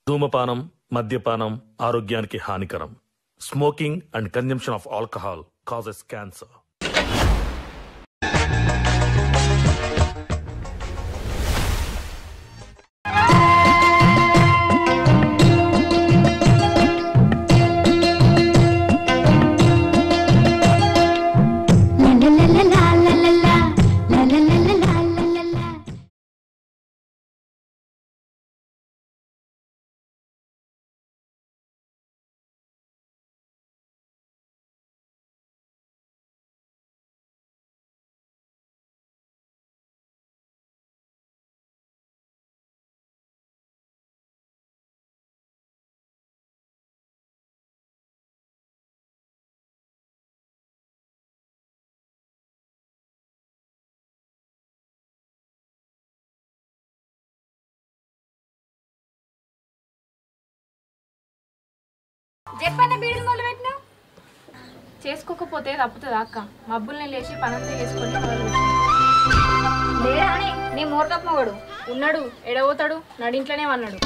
ధూమపానం మద్యపానం ఆరోగ్యానికి హానికరం smoking and consumption of alcohol causes cancer La la la la la la la la la la la la la la la la చెప్పన్న బీడీలు మొదలు పెట్టినావు చేసుకోకపోతే తప్పుతుంది అక్క మబ్బుల్ని లేచి పనంతా చేసుకొని మొదలు లేడా అని నీ మూర్ఖపు మొగడు ఉన్నాడు ఎడబోతాడు నడింట్లోనే అన్నాడు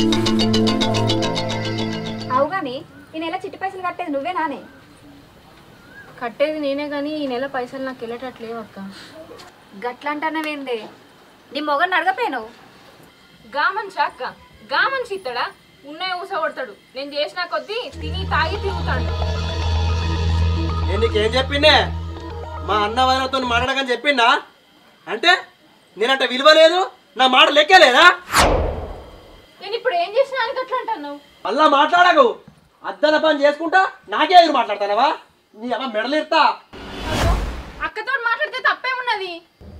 అవు కానీ ఈ నెల చిట్టి పైసలు కట్టేది నువ్వే నానే కట్టేది నేనే కానీ ఈ నెల పైసలు నాకు వెళ్ళేటట్లేవు అక్క గట్లంటానవేందే నీ మొగని అడగపోయాను గా మనిషి అక్క గా మనిషి ఇస్తాడా ఉన్నాయి ఊస కొడతాడు నేను చేసిన కొద్దీ తిని తాగి తిరుగుతాడు నేను నీకేం చెప్పిండే మా అన్న వదినతో మాట్లాడకని చెప్పిండా అంటే నేనంట విలువ లేదు నా మాట లెక్కే లేదా నేను ఇప్పుడు ఏం చేసినా అని అట్లా అంటున్నావు మళ్ళా మాట్లాడకు అద్దన పని చేసుకుంటా నాకే ఎదురు మాట్లాడతానవా నీ అమ్మ మెడలిస్తా అక్కతో మాట్లాడితే తప్పేమున్నది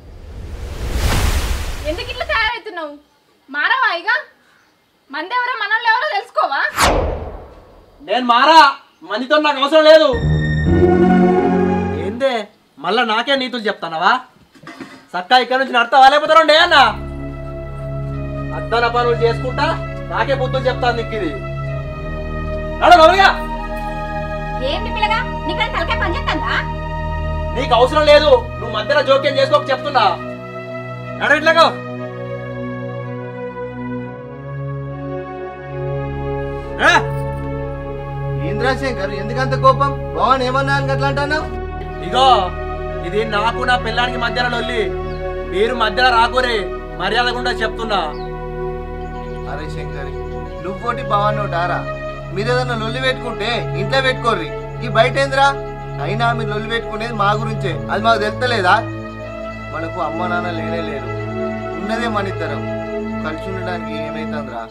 ఎందుకు ఇట్లా తయారవుతున్నావు మారవా ఇక మంది ఎవరో మనల్ని ఎవరో తెలుసుకోవా నేను మారా మందితో నాకు అవసరం లేదు ఏందే మళ్ళా నాకే నీతులు చెప్తానవా సక్కా ఇక్కడ నుంచి నడతావా లేకపోతే రెండే అన్న అద్దన పనులు చేసుకుంటా నాకే బుద్ధులు చెప్తాను నీకు ఇది నడు గమనిగా ఏంటి పిల్లగా నీకు తలకాయ పని చేస్తుందా నీకు అవసరం లేదు నువ్వు మధ్యలో జోక్యం చేసుకోక చెప్తున్నా నడు ఇట్లాగో ఏ? ఇంద్రశంకర్ ఎందుకంత కోపం భవన్ ఏమన్నా అని అట్లా అంటున్నావు ఇగో ఇది నాకు నా పిల్లానికి మధ్యలో లొల్లి మీరు మధ్యలో రాకూరే మర్యాద గుండా చెప్తున్నా అరే శంకర్ నువ్వోటి భవన్ ఒకటారా మీరు ఏదన్నా లొల్లి పెట్టుకుంటే ఇంట్లో పెట్టుకోర్రి ఈ బయట ఏందిరా అయినా మీరు లొల్లి పెట్టుకునేది మా గురించే అది మాకు తెలుస్తలేదా మనకు అమ్మ నాన్న లేనే లేరు ఉన్నదే మన ఇద్దరం కలిసి ఉండడానికి ఏమైతుందిరా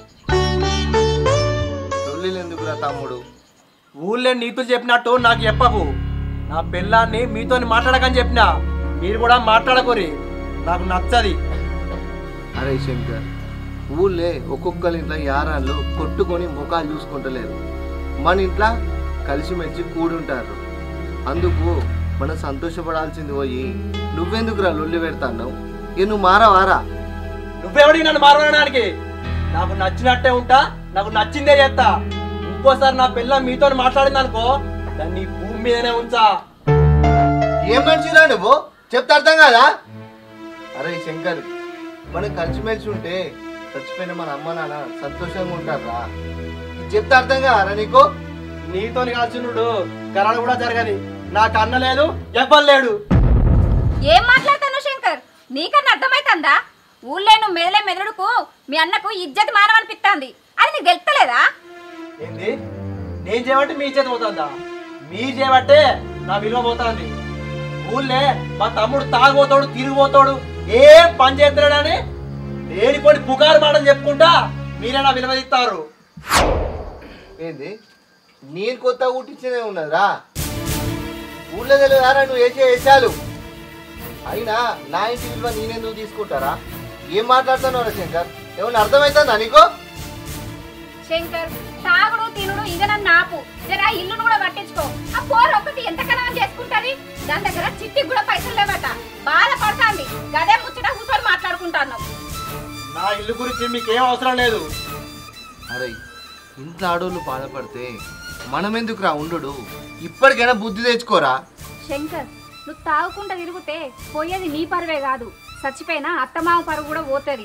లొల్లిలు ఎందుకురా తమ్ముడు ఊళ్ళో నీతులు చెప్పినట్టు నాకు చెప్పకు నా పిల్లాన్ని మీతో మాట్లాడకని చెప్పినా మీరు కూడా మాట్లాడకూరి నాకు నచ్చది అరే శంకర్ ఊళ్ళే ఒక్కొక్కరి ఇంట్లో యారాళ్ళు కొట్టుకొని ముఖాలు చూసుకుంటలేరు మన ఇంట్లో కలిసిమెలిసి కూడుంటారు అందుకు మనం సంతోషపడాల్సింది పోయి నువ్వెందుకురా లొల్లి పెడతావు ఇక నువ్వు మారవారా నువ్వెవడి నన్ను మారవడానికి నాకు నచ్చినట్టే ఉంటా నాకు నచ్చిందే చేస్తా ఇంకోసారి నా పిల్ల మీతో మాట్లాడింది అనుకో దాన్ని ఈ భూమి మీదనే ఉంచా ఏం మనిషిరా నువ్వు చెప్తే అర్థం కాదా అరే శంకర్ మనం కలిసిమెలిసి ఉంటే చచ్చిపోయిన మన అమ్మ నాన్న సంతోషంగా ఉంటారా ఇది చెప్తే అర్థం కాదా నీకు నీతోని కాల్చునుడు కరాడ కూడా జరగని నాకు అన్న లేదు ఎవ్వరు లేడు ఏం మాట్లాడతాను శంకర్ నీకన్నా అర్థమైతుందా ఊళ్ళో నువ్వు మెదలే మెదడుకు మీ అన్నకు ఇజ్జత్ మానవనిపిస్తుంది అది నీకు తెలుస్తలేదా ఏంది నేను చేయబట్టి మీ చేతి పోతుందా మీరు చేయబట్టే నా విలువ పోతుంది ఊళ్ళే మా తమ్ముడు తాగిపోతాడు తిరిగిపోతాడు ఏం పని చేస్తున్నాడని లేనిపోని పుకారు మాటలు చెప్పుకుంటా మీరే నా విలువ ఇస్తారు ఏంది నేను కొత్త ఊటించేదే ఉన్నదిరా ఊళ్ళో తెలియదారా నువ్వు వేసే వేసాలు అయినా నా ఇంటి విలువ నేనెందుకు తీసుకుంటారా ఏం మాట్లాడుతున్నావు శంకర్ ఏమన్నా అర్థమవుతుందా నీకు శంకర్ తాగుడు తినుడు ఇక నన్ను ఆపు జరా ఇల్లును కూడా పట్టించుకో ఆ పోరు ఒకటి ఎంత కలవం చేసుకుంటది దాని దగ్గర చిట్టికి కూడా పైసలు లేవట బాధపడుతుంది గదే ముచ్చట కూర్చొని మాట్లాడుకుంటాను నా ఇల్లు గురించి మీకేం అవసరం లేదు అరే ఇంట్లో ఆడోళ్ళు బాధపడితే మనం ఎందుకురా ఉండు ఇప్పటికైనా బుద్ధి తెచ్చుకోరా శంకర్ నువ్వు తాగుకుంటా తిరిగితే పోయేది నీ పరువే కాదు చచ్చిపోయినా అత్తమామ పరువు కూడా పోతుంది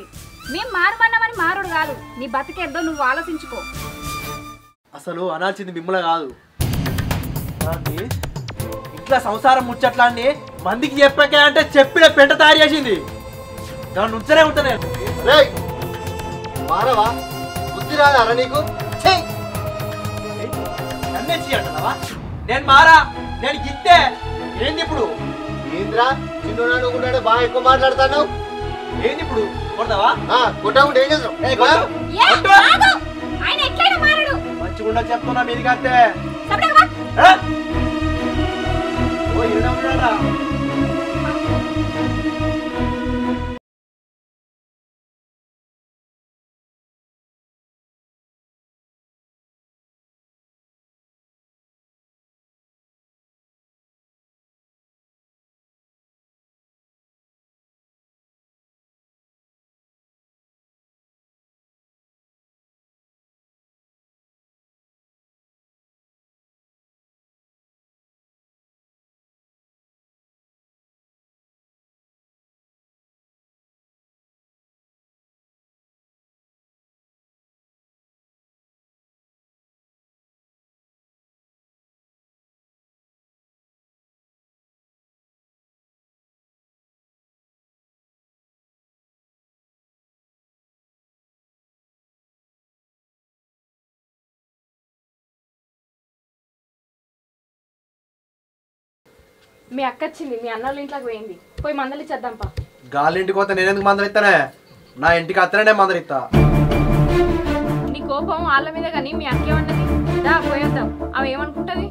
మేం మారమన్నామని మారుడు కాదు నీ బతికేద్దో నువ్వు ఆలోచించుకో అసలు అనాల్సింది మిమ్మల్ని కాదు దాన్ని ఇట్లా సంసారం ముచ్చట్లాన్ని మందికి చెప్పాకే అంటే చెప్పిన పెంట తయారు చేసింది దాన్ని ఉంచనే ఉంటా నేను రేయ్ మారవా బుద్ధి రాదారా నీకు ఛీ! నన్నే చేయంటావా నేను మారా నేను గిత్తే ఏంది ఇప్పుడు ఏంద్రా చిన్నోడు కూడా బాగా ఎక్కువ మాట్లాడతాను ఏంది ఇప్పుడు కొడతావా కొట్టకుండా ఏం చేస్తావు ఏ, కొట్టు. ఏ, కొట్టు. ఆగు! ఆయన ఎట్లయినా మారడు మంచిగుండా చెప్తున్నా మీది కట్టే సపరేట్గా వా. ఓ ఈడ ఉన్నాడా మీ అక్క వచ్చింది మీ అన్నోళ్ళ ఇంట్లోకి పోయింది పోయి మందలు ఇచ్చేద్దాంపా గాలి ఇంటికి పోతే నేనెందుకు మందరిస్తానే నా ఇంటికి అత్తనే మందరిస్తా నీ కోపం వాళ్ళ మీద కానీ మీ అక్క ఏమన్నది దా పోయేద్దాం ఆమె ఏమనుకుంటది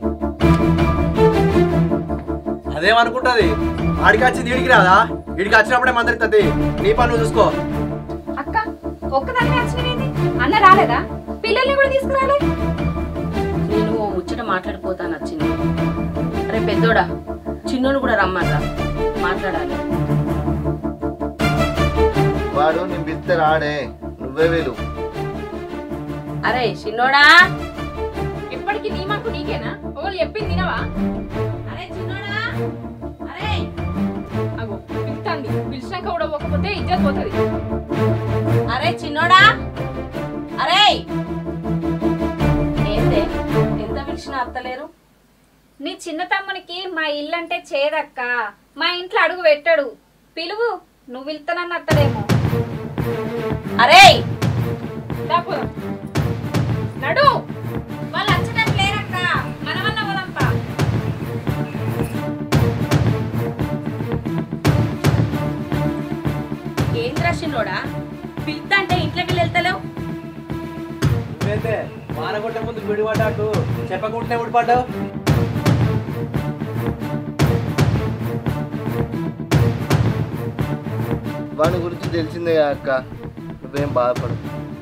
అదేమనుకుంటది ఆడికి వచ్చింది ఈడికి రాదా ఈడికి వచ్చినప్పుడే మందరిస్తుంది నీ పని నువ్వు చూసుకో అక్క ఒక్కదాన్ని వచ్చినవేంటి అన్న రాలేదా పిల్లల్ని కూడా తీసుకురాలే నేను ఓ ముచ్చట మాట్లాడిపోతాను వచ్చింది రే పెద్దోడా చిన్నోడు కూడా రమ్మన్రా మాట్లాడాలి వాడు నీ బిత్త రాడే నువ్వే వేలు అరే చిన్నోడా ఎప్పటికీ నీ మాకు నీకేనా ఒకళ్ళు చెప్పింది తినవా అరే చిన్నోడా అరే అగో పిలుస్తాంది పిలిచినాక కూడా పోకపోతే ఇజ్జత్ పోతుంది అరే చిన్నోడా అరే ఏందే ఎంత పిలిచినా అత్తలేరు నీ చిన్న తమ్మునికి మా ఇల్లు అంటే చేదక్క మా ఇంట్లో అడుగు పెట్టాడు పిలువు నువ్వు వెళ్తానన్న అత్తడేమో అరే దా పోదాం నడు వాళ్ళు వచ్చేటట్టు లేరక్క మనమన్న పోదాంపా ఏంద్రా చిన్నోడా పిలుతా అంటే ఇంట్లోకి వెళ్ళి వెళ్తలేవు నువ్వైతే వాన కొట్టే ముందు విడిపడ్డాటు చెప్పకుంటే విడిపడ్డావు వాని గురించి తెలిసిందే అక్క నువ్వేం బాధపడు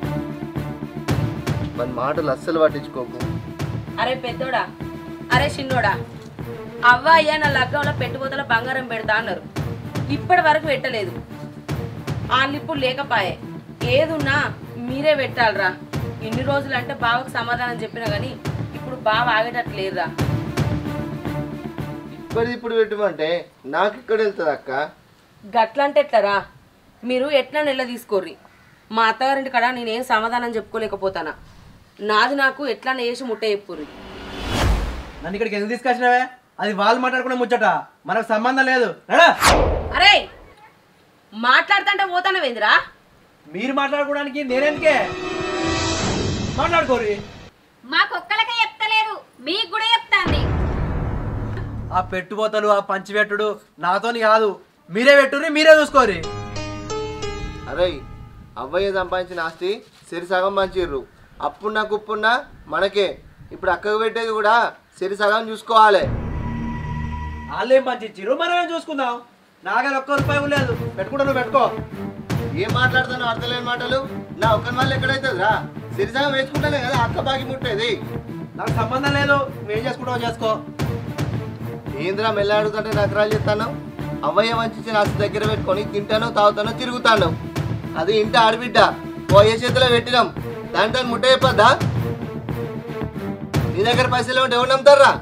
వాని మాటలు అస్సలు పట్టించుకోకు అరే పెద్దోడా అరే చిన్నోడా అవ్వ అయ్యా నా లగ్గంలో పెట్టుబోతల బంగారం పెడతా అన్నారు ఇప్పటి వరకు పెట్టలేదు వాళ్ళు ఇప్పుడు లేకపాయే ఏదున్నా మీరే పెట్టాలిరా ఇన్ని రోజులు అంటే బావకు సమాధానం చెప్పినా కానీ ఇప్పుడు బావ ఆగేటట్టు లేదురా ఇప్పటి ఇప్పుడు పెట్టమంటే నాకు ఇక్కడ వెళ్తుంది అక్క గట్లంటే ఎట్లరా మీరు ఎట్లా నెల తీసుకోర్రి మా అత్తగారింటి కాడ నేనేం సమాధానం చెప్పుకోలేకపోతానా నాది నాకు ఎట్లా వేసి ముట్ట చెప్పుర్రి నన్ను ఇక్కడికి ఎందుకు తీసుకొచ్చినావే అది వాళ్ళు మాట్లాడుకునే ముచ్చట మనకు సంబంధం లేదు నడా అరే మాట్లాడుతుంటే పోతానవేందిరా మీరు మాట్లాడుకోవడానికి నేనెందుకే మాట్లాడుకోరి మాకొక్కలకే చెప్తలేదు మీకు కూడా చెప్తాంది ఆ పెట్టుబోతలు ఆ పంచిపెట్టుడు నాతోని కాదు మీరే పెట్టుర్రి మీరే చూసుకోరి అరే అవ్వయ్య సంపాదించిన ఆస్తి సిరి సగం పంచిర్రు అప్పున్నా కుప్పున్నా మనకే ఇప్పుడు అక్కకు పెట్టేది కూడా సిరి సగం చూసుకోవాలి వాళ్ళేం పంచిచ్చిర్రు మనమేం చూసుకుందాం నాగది ఒక్క రూపాయి లేదు పెట్టుకుంటా నువ్వు పెట్టుకో ఏం మాట్లాడుతాను అర్థలేని మాటలు నా ఒక్కని వల్ల ఎక్కడైతుందిరా సిరి సగం వేసుకుంటేనే కదా అక్క బాకి ముట్టేది నాకు సంబంధం లేదు నువ్వేం చేసుకుంటావో చేసుకో ఏంద్రా మెల్ల అడుగుతుంటే నకరాలు చెప్తాను అవ్వయ్య వంచిన ఆస్తి దగ్గర పెట్టుకొని తింటాను తాగుతాను తిరుగుతాను అది ఇంటి ఆడబిడ్డ పోయే చేతిలో పెట్టినాం దాంట్లో ముట్ట చెప్పద్దా నీ దగ్గర పైసలు ఉంటే ఎవరు నమ్ముతారా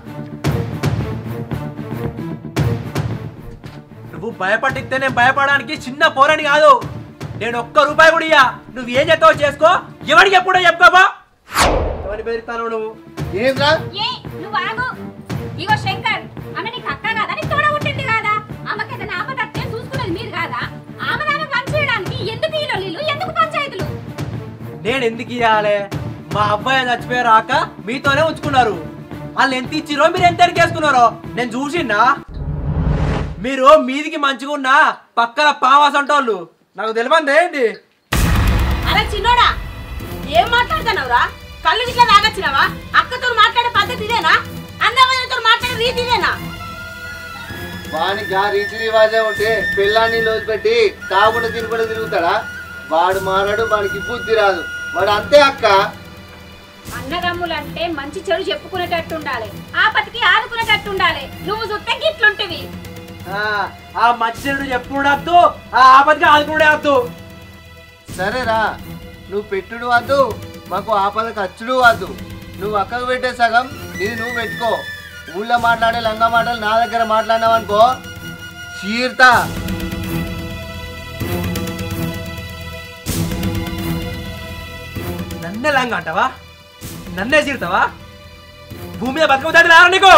నువ్వు భయపడితే నేను భయపడడానికి చిన్న పోరని కాదు నేను ఒక్క రూపాయి కూడా ఇయ్యా నువ్వు ఏం చేస్తావో చేసుకో ఎవరికి ఎప్పుడో చెప్పుకోబా ఎవరిని బెదిరిస్తాను నువ్వు ఏంద్రా ఏ నువ్వు ఆగు ఇగో శంకర్ ఆమె నీకు అక్క కాదా నీకు తోడ పుట్టింది కాదా ఆమెకి ఏదైనా ఆపద వస్తే చూసుకునేది మీరు కాదా ఆమె నాన్న పని చేయడానికి ఎందుకు ఈ లొల్లీలు ఎందుకు పంచాయతీలు నేను ఎందుకు ఇవ్వాలి మా అబ్బాయి చచ్చిపోయారు ఆక మీతోనే ఉంచుకున్నారు వాళ్ళు ఎంత ఇచ్చిరో మీరు ఎంత ఎరికేసుకున్నారో నేను చూసిన్నా మీరు మీదికి మంచిగా ఉన్నా పక్కన పావాస్ అంటోళ్ళు నాకు తెలియంది ఏంటి అరే చిన్నోడా ఏం మాట్లాడుతున్నావురా కళ్ళు గిట్లా తాగొచ్చినావా అక్కతో మాట్లాడే పద్ధతి ఇదేనా అన్నవయ్యతో మాట్లాడే రీతి ఇదేనా వానికి ఆ రీతి రివాజే ఉంటే పిల్లాన్ని లోజు పెట్టి తాగుండా తినకుండా తిరుగుతాడా వాడు మారాడు వాడికి బుద్ధి రాదు వాడు అంతే అక్క అన్నదమ్ములంటే మంచి చెడు చెప్పుకునేటట్టు ఉండాలి ఆపతికి ఆదుకునేటట్టు ఉండాలి నువ్వు చూస్తే గిట్లుంటివి ఆ, ఆ మంచిడు చెప్పుకుండద్దు ఆ ఆపదికి ఆదుకుండే వద్దు సరేరా నువ్వు పెట్టుడు వద్దు మాకు ఆపద ఖర్చుడు వద్దు నువ్వు అక్కకు పెట్టే సగం ఇది నువ్వు పెట్టుకో ఊళ్ళో మాట్లాడే లంగా మాటలు నా దగ్గర మాట్లాడినావు అనుకో చీర్తా నన్నే లంగా అంటావా నన్నే చీరుతావా భూమి మీద బతకవుతుంది రారా నీకు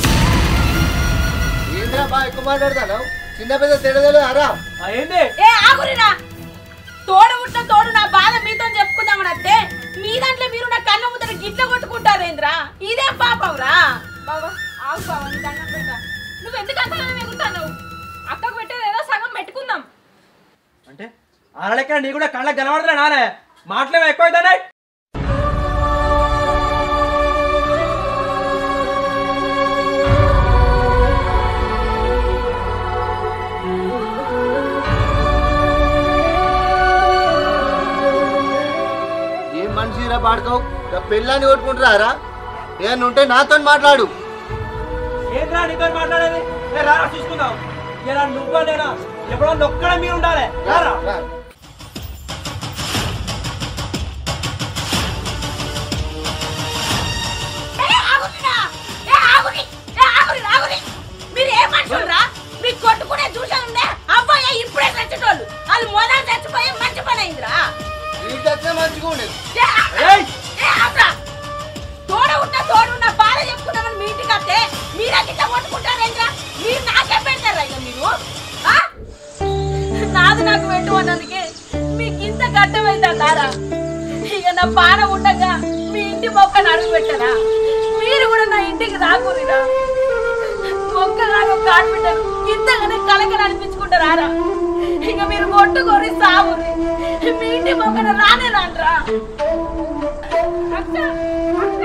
ఏంద్రా బా ఎక్కువ మాట్లాడతాను చిన్న పెద్ద తెలియదు అరా ఆ, ఏంటి ఏ ఆగురిరా తోడు ఉంటే తోడు నా బాధ మీతో చెప్పుకుందామని అంటే మీ దాంట్లో మీరు నా కన్న ముద్దర గిట్ల కొట్టుకుంటారేంద్రా ఇదేం పాపం రా బావా ఆగు బావా నీ దండం పెడతా నువ్వు ఎందుకు అంత ఎగురుతావు అక్కకు పెట్టేది ఏదో సగం పెట్టుకుందాం అంటే అరలెక్క నీ కూడా కళ్ళకి కనబడలే నానే మాటలేమో ఎక్కువ అవుతున్నాయి ఏం మనిషిరా పాడుకోవు పెళ్ళాన్ని కొట్టుకుంటారా ఏమన్నా ఉంటే నాతో మాట్లాడు ఏంద్రా నీతో మాట్లాడేది ఏ రారా చూసుకుందాం ఇలా నువ్వు నేనా ఎప్పుడో నొక్కడ మీరు ఉండాలి రారా రా. ఏ ఆగురిరా ఏ ఆగురి ఏ ఆగురి ఆగురి మీరు ఏ మనుషులరా మీ కొట్టుకునే చూసా ఉండే అబ్బాయి ఇప్పుడే చచ్చేటోళ్ళు వాళ్ళు మొదలు చచ్చిపోయి మంచి పని అయిందిరా ఈ చచ్చే మంచిగా ఉండేది ఏ ఆగురా. ఏయ్! ఏ ఆగురా. తోడ ఉన్న తోడు ఉన్న బాధ చెప్పుకున్నామని మీ ఇంటికి వస్తే మీరే గిట్ల కొట్టుకుంటారేంద్రా మీరు నాకే పెడతారా ఇక మీరు ఆ? నాది నాకు పెట్టు అన్నందుకే మీకు ఇంత గడ్డమైందారా ఇక నా పాన ఉండగా మీ ఇంటి మొక్కను అడుగు పెట్టరా మీరు కూడా నా ఇంటికి రాకూరిరా మొక్కలాగా ఒక ఆడబిడ్డను ఇంతగానే కలకలు అనిపించుకుంటారా ఇక మీరు కొట్టుకోరి సాగురి మీ ఇంటి మొక్కను రానే రాండ్రా అక్క అక్క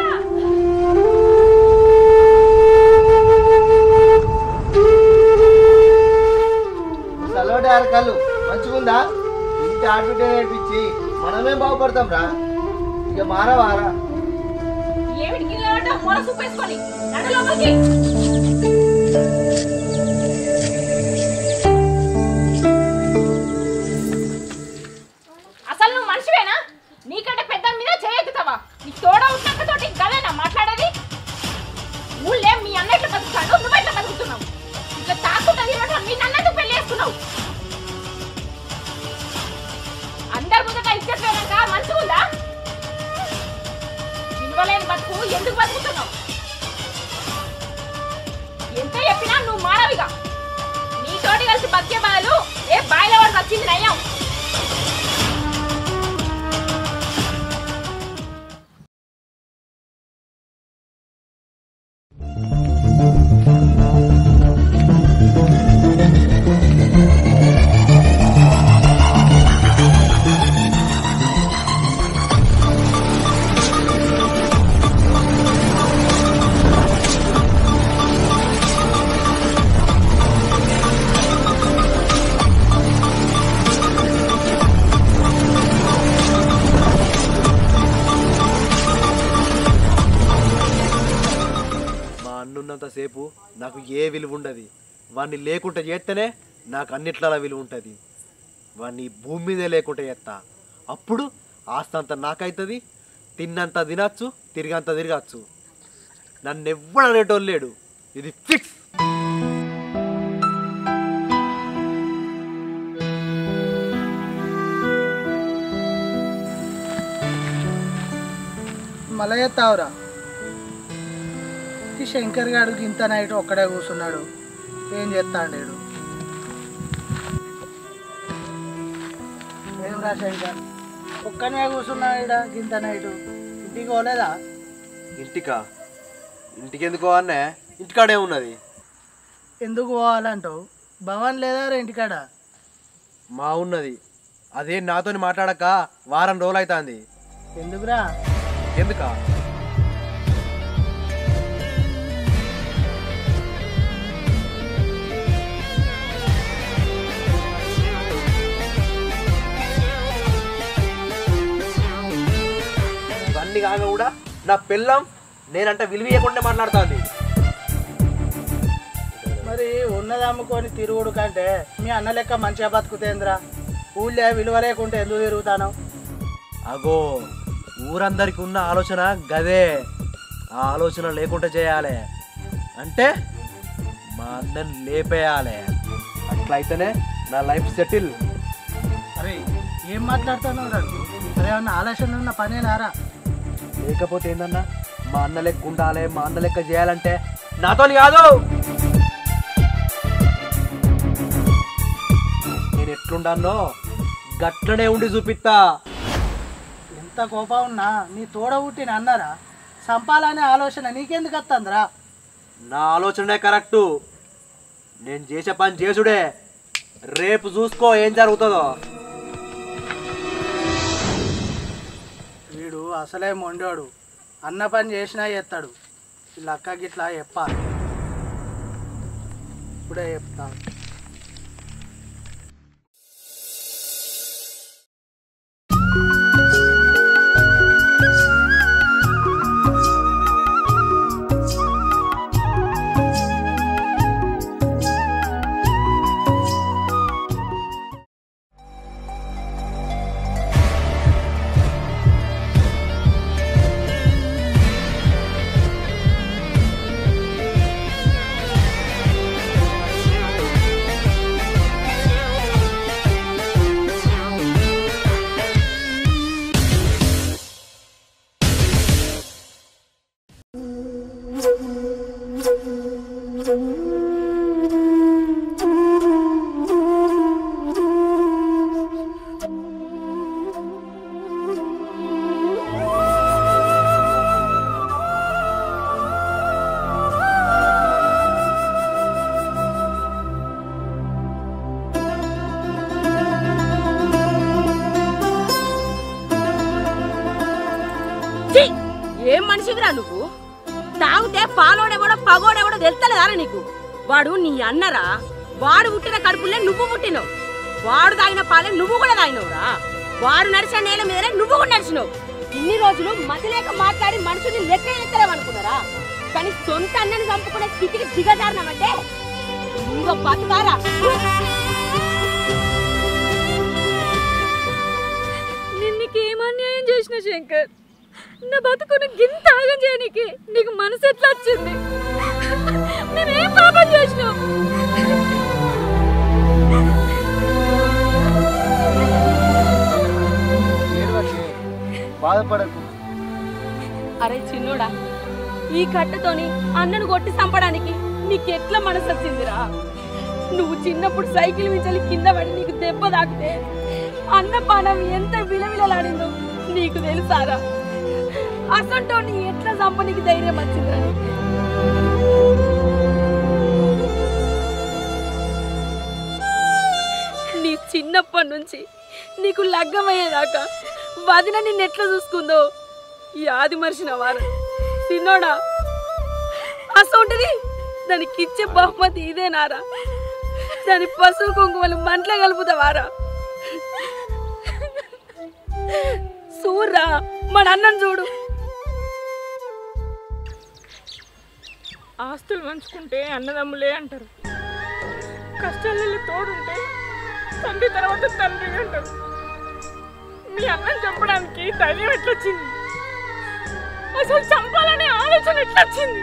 సలోటి అరకలు మంచిగుందా ఇంటి ఆడబిడ్డ నేర్పించి మనమే బాగుపడతాం రా ఇక మారవారా ఏమిటి గిల్లవాట మొర చూపేసుకొని నడలోపలికి అసలు నువ్వు మనిషివేనా నీకంటే పెద్ద మీద చేయెత్తుతావా నీ తోడ ఉన్నక్కతోటి గదేనా మాట్లాడేది ఊళ్ళే మీ అన్న ఇట్లా బతుకుతాడు నువ్వు ఇట్లా బతుకుతున్నావు ఇట్లా తాకుండా తినడం మీ నన్నకు పెళ్లి చేసుకున్నావు అందరి ముందట ఇచ్చేట్ పోయినాక మంచిగా ఉందా విలువలేని బతుకు ఎందుకు బతుకుతున్నావు ఎంత చెప్పినా నువ్వు మానవిగా నీతోటి కలిసి బతికే బదులు ఏ బాయిల వాడు వచ్చింది నయ్యాం మా అన్నున్నంత సేపు నాకు ఏ విలువ ఉండదు వాడిని లేకుండా చేస్తేనే నాకు అన్నిట్లా విలువ ఉంటుంది వాడిని ఈ భూమి మీదే లేకుండా చేస్తా అప్పుడు ఆస్తంత నాకైతుంది తిన్నంత తినచ్చు తిరిగంత తిరగచ్చు నన్ను ఎవ్వడు అనేటోళ్ళు లేడు ఇది ఫిక్స్ మళ్ళా ఎత్తావురా ఈ శంకర్ గాడు ఇంత నైట్ ఒక్కడే కూర్చున్నాడు ఏం చేస్తాడు ఏం రా శంకర్ ఒక్కనే కూర్చున్నాడు ఈడ గింత నైటు ఇంటికి పోలేదా ఇంటికా ఇంటికి ఎందుకో అన్నే ఇంటికాడే ఉన్నది ఎందుకు పోవాలంటావు భవన్ లేదా రా ఇంటికాడ మా ఉన్నది అదే నాతోని మాట్లాడక వారం రోజులు అవుతుంది ఎందుకురా ఎందుకా ఇవన్నీ కాక కూడా నా పిల్లం నేనంటే విలువీయకుండా మాట్లాడుతుంది మరి ఉన్నది అమ్ముకొని తిరుగుడు కంటే మీ అన్న లెక్క మంచిగా బతుకుతేంద్రా ఊళ్ళో విలువ లేకుంటే ఎందుకు తిరుగుతాను అగో ఊరందరికి ఉన్న ఆలోచన గదే ఆ ఆలోచన లేకుండా చేయాలి అంటే మా అన్నని లేపేయాలి అట్లయితేనే నా లైఫ్ సెటిల్ అరే ఏం మాట్లాడుతున్నావు రా అరే ఏమన్నా ఆలోచన ఉన్న పనేనారా లేకపోతే ఏందన్నా మా అన్న లెక్క ఉండాలి మా అన్న లెక్క చేయాలంటే నాతోని కాదు నేను ఎట్లుండానో గట్లనే ఉండి చూపిస్తా ఎంత కోపం ఉన్నా నీ తోడ పుట్టిన అన్నారా సంపాలనే ఆలోచన నీకెందుకు వస్తుందిరా నా ఆలోచనే కరెక్టు నేను చేసే పని చేసుడే రేపు చూసుకో ఏం జరుగుతుందో వీడు అసలే మొండోడు అన్న పని చేసినా చేస్తాడు వీళ్ళ అక్క గిట్లా చెప్పాలి ఇప్పుడే చెప్తా ఛీ! ఏం మనిషివిరా నువ్వు తాగితే పాలోడెవడో పగోడెవడో తెలుస్తలేదారా నీకు వాడు నీ అన్నరా వాడు పుట్టిన కడుపులే నువ్వు పుట్టినవు వాడు తాగిన పాలే నువ్వు కూడా తాగినవురా వాడు నడిచిన నేల మీదనే నువ్వు కూడా నడిచినావు ఇన్ని రోజులు మతి లేక మాట్లాడి మనుషుల్ని లెక్క ఎత్తలేమనుకున్నారా కానీ సొంత అన్నని చంపుకునే స్థితికి దిగజారినామంటే ఇంకో బతుకారా నేను నీకు ఏం అన్యాయం చేసిన శంకర్ నా బతుకును గింత ఆగం చేయనీకి నీకు మనసు ఎట్లా వచ్చింది మేమేం పాపం చేసినాం ఏడవకే బాధపడకు అరే చిన్నోడా ఈ కట్టతోని అన్నను కొట్టి చంపడానికి నీకెట్లా మనసు వచ్చిందిరా నువ్వు చిన్నప్పుడు సైకిల్ మించాలి కింద పడి నీకు దెబ్బ తాకితే అన్న పానం ఎంత విలవిలలాడిందో నీకు తెలుసారా అసంటో నీ ఎట్లా చంప నీకు ధైర్యం వచ్చిందిరా నీకు? నీ చిన్నప్పటి నుంచి నీకు లగ్గమయ్యేదాకా వదిన నిన్ను ఎట్లా చూసుకుందో ఈ ఆది మనిషిన వారు తిన్నోడా అసొంటిది దానికి ఇచ్చే బహుమతి ఇదేనారా దాని పశువు కుంకుమలు మంటలే కలుపుతావారా సూర్రా మన అన్నం చూడు ఆస్తులు పంచుకుంటే అన్నదమ్ములే అంటారు కష్టాలలో తోడుంటే తండ్రి తర్వాత తండ్రి అంటారు మీ అన్నం చంపడానికి ధైర్యం ఎట్లొచ్చింది అసలు చంపాలనే ఆలోచన ఎట్లొచ్చింది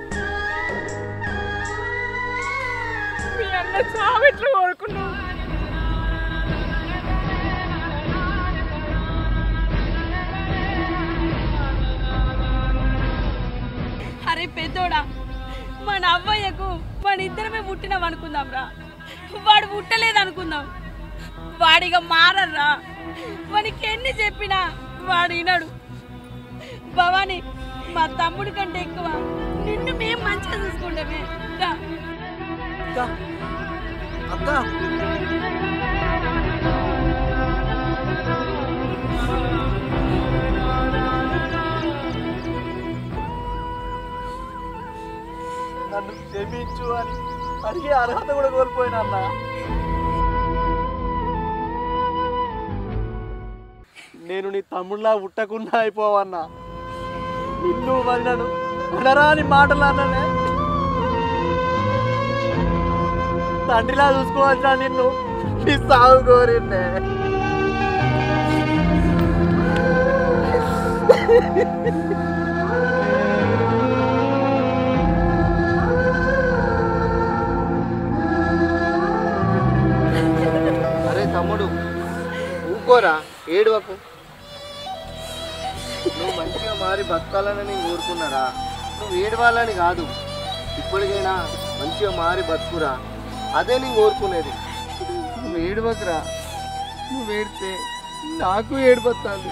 మీ అన్న చావు ఎట్లా కోరుకున్నావు అరే పెద్దోడా మన అవ్వయ్యకు మన ఇద్దరమే పుట్టినాం అనుకుందాం రా వాడు పుట్టలేదు అనుకుందాం వాడిగా మారర్రా వానికి ఎన్ని చెప్పినా వాడు వినడు భవాని మా తమ్ముడి కంటే ఎక్కువ నిన్ను మేము మంచిగా చూసుకుంటామే రా అక్క నన్ను క్షమించు అని అడిగే అర్హత కూడా కోల్పోయినా అన్న నేను నీ తమ్ముళ్ళ ఉట్టకుండా అయిపోవన్నా నిన్ను వదిలను అనరాని మాటలు అన్ననే తండ్రిలా చూసుకోవాల్సిన నిన్ను నీ సాగు కోరిండే అరే తమ్ముడు ఊకోరా ఏడువకు నువ్వు మంచిగా మారి బతకాలని నేను కోరుకున్నారా నువ్వు ఏడవాలని కాదు ఇప్పటికైనా మంచిగా మారి బతుకురా అదే నేను కోరుకునేది నువ్వు ఏడవకురా నువ్వు ఏడితే నాకు ఏడిపోతుంది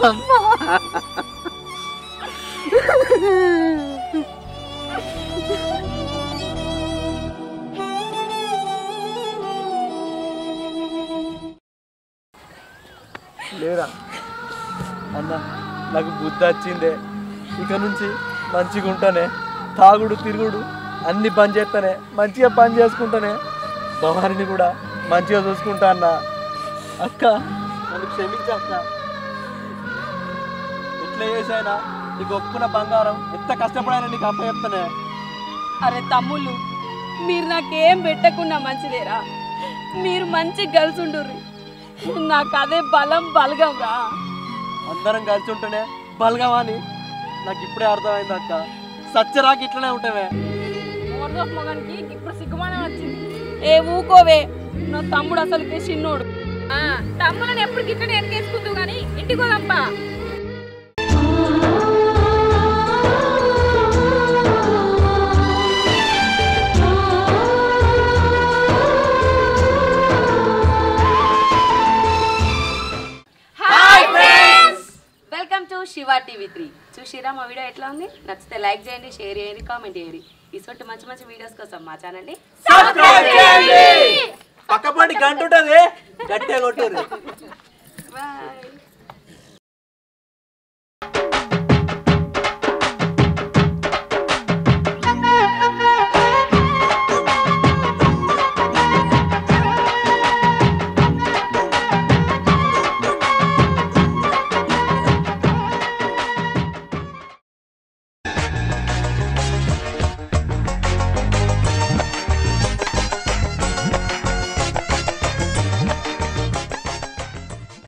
లేరా అన్న నాకు బుద్ధి వచ్చిందే ఇక నుంచి మంచిగా ఉంటానే తాగుడు తిరుగుడు అన్ని పని చేస్తానే మంచిగా పని చేసుకుంటానే భవానిని కూడా మంచిగా చూసుకుంటా అన్న అక్క నన్ను క్షమించు అక్క ఎట్లా చేసైనా నీకు ఒప్పుకున్న బంగారం ఎంత కష్టపడైనా నీకు అప్ప చెప్తానే అరే తమ్ముళ్ళు మీరు నాకేం పెట్టకున్నా మంచిదేరా మీరు మంచి కలిసి ఉండుర్రి నాకు అదే బలం బలగం రా అందరం కలిసి ఉంటేనే బలగమని నాకు ఇప్పుడే అర్థమైంది అక్క సత్యరాకి ఇట్లనే ఉంటావే మొగానికి ఇప్పుడు సిగ్గుమానం వచ్చింది ఏ ఊకోవే నా తమ్ముడు అసలుకి చిన్నోడు ఆ, తమ్ములను ఎప్పుడు గిట్లనే వెనకేసుకుంటూ గాని ఇంటికి పోదాంపా welcome to Shiva TV three చూసిరా మా వీడియో ఎట్లా ఉంది నచ్చితే లైక్ చేయండి షేర్ చేయండి కామెంట్ చేయండి ఇటువంటి మంచి మంచి వీడియోస్ కోసం మా ఛానల్ని పక్క పండి గంట ఉంటుంది గట్టే కొట్టేది బాయ్